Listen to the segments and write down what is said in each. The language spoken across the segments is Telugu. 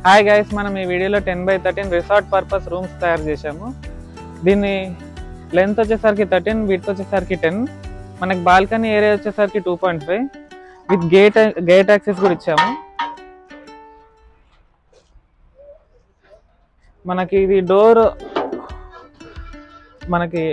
హాయ్ గైస్ మనం ఈ వీడియోలో ten by thirteen resort purpose rooms తయారు చేశాము దీన్ని లెంత్ వచ్చేసరికి థర్టీన్ విడ్త్ వచ్చేసరికి టెన్ మనకి బాల్కనీ ఏరియా వచ్చేసరికి two point five with gate gate access కూడా ఇచ్చాము మనకి ఇది డోర్ మనకి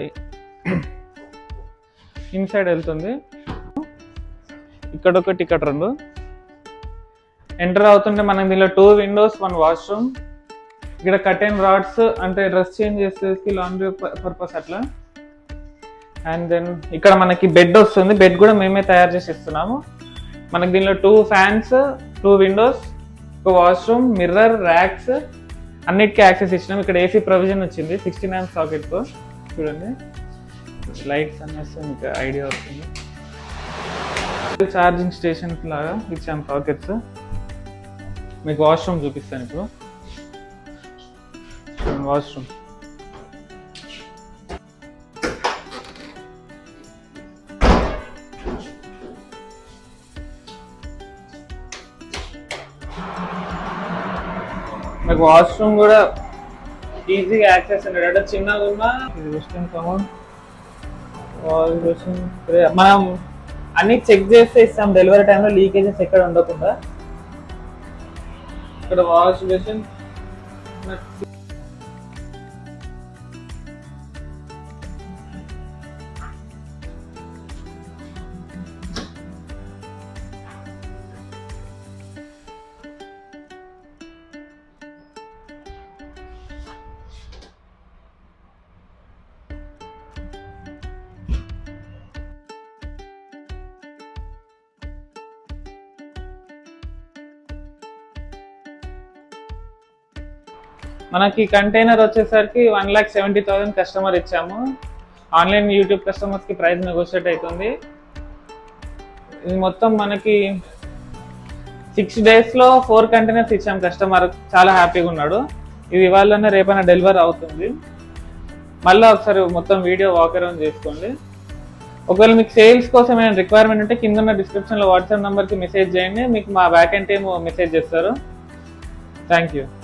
ఇన్సైడ్ వెళ్తుంది ఇక్కడ ఒకటి ఇక్కడ రెండు ఎంటర్ అవుతుంటే మనకి దీనిలో టూ విండోస్ వన్ వాష్రూమ్ ఇక్కడ కటెన్ రాడ్స్ అంటే డ్రెస్ చేంజ్ చేసేసి లాండ్రీ పర్పస్ అట్లా అండ్ దెన్ ఇక్కడ మనకి బెడ్ వస్తుంది బెడ్ కూడా మేమే తయారు చేసి ఇస్తున్నాము మనకి దీనిలో టూ ఫ్యాన్స్ టూ విండోస్ ఒక వాష్రూమ్ మిర్రర్ ర్యాక్స్ అన్నిటికీ యాక్సెస్ ఇచ్చినాం ఇక్కడ ఏసీ ప్రొవిజన్ వచ్చింది సిక్స్టీ నైన్ సాకెట్తో చూడండి లైట్స్ అనేసి మీకు ఐడియా వస్తుంది ఛార్జింగ్ స్టేషన్స్ లాగా ఇచ్చాం సాకెట్స్ మీకు వాష్రూమ్ చూపిస్తాను ఇప్పుడు వాష్రూమ్ మీకు వాష్రూమ్ కూడా ఈజీగా యాక్సెస్ ఉండేది అంటే చిన్నగా ఉన్నా ఇది వెస్టర్న్ కమౌండ్ వాల్ బేసిన్ మనం అన్ని చెక్ చేస్తే ఇస్తాం డెలివరీ టైంలో లీకేజెస్ ఎక్కడ ఉండకుండా ఇక్కడ వాష్ బేసిన్ మనకి కంటైనర్ వచ్చేసరికి one lakh seventy thousand customer ఇచ్చాము ఆన్లైన్ యూట్యూబ్ కస్టమర్స్ కి ప్రైస్ నెగోషియేట్ అవుతుంది ఇది మొత్తం మనకి సిక్స్ డేస్ లో ఫోర్ కంటైనర్స్ ఇచ్చాం కస్టమర్ చాలా హ్యాపీగా ఉన్నాడు ఇది ఇవాళనే రేపైనా డెలివరీ అవుతుంది మళ్ళీ ఒకసారి మొత్తం వీడియో వాక్ అరౌండ్ చేసుకోండి ఒకవేళ మీకు సేల్స్ కోసం ఏమైనా రిక్వైర్మెంట్ ఉంటే కింద ఉన్న డిస్క్రిప్షన్లో వాట్సాప్ నెంబర్కి మెసేజ్ చేయండి మీకు మా బ్యాక్ ఎండ్ టీమ్ మెసేజ్ చేస్తారు థ్యాంక్ యూ